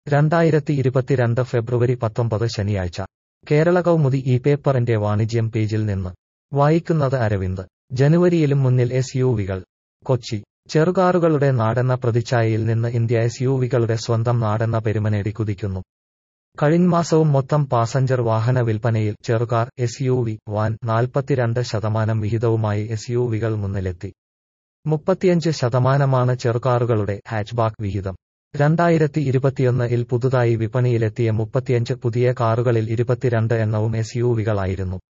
രണ്ടായിരത്തി ഇരുപത്തിരണ്ട് ഫെബ്രുവരി പത്തൊമ്പത് ശനിയാഴ്ച കേരള കൗമുദി ഈ പേപ്പറിന്റെ വാണിജ്യം പേജിൽ നിന്ന് വായിക്കുന്നത് അരവിന്ദ് ജനുവരിയിലും മുന്നിൽ എസ് യു വികൾ കൊച്ചി ചെറുകാറുകളുടെ നാടെന്ന പ്രതിച്ഛായയിൽ നിന്ന് ഇന്ത്യ എസ് യു വികളുടെ സ്വന്തം നാടെന്ന പെരുമനേടി കുതിക്കുന്നു കഴിഞ്ഞമാസവും മൊത്തം പാസഞ്ചർ വാഹന വിൽപ്പനയിൽ ചെറുകാർ എസ് യു വി വാൻ നാൽപ്പത്തിരണ്ട് ശതമാനം വിഹിതവുമായി എസ് യു വികൾ മുന്നിലെത്തി മുപ്പത്തിയഞ്ച് ശതമാനമാണ് ചെറുകാറുകളുടെ ഹാച്ച്ബാക്ക് വിഹിതം രണ്ടായിരത്തി ഇരുപത്തിയൊന്ന് ഇൽ പുതുതായി വിപണിയിലെത്തിയ മുപ്പത്തിയഞ്ച് പുതിയ കാറുകളിൽ ഇരുപത്തിരണ്ട് എണ്ണവും എസ് യു വികളായിരുന്നു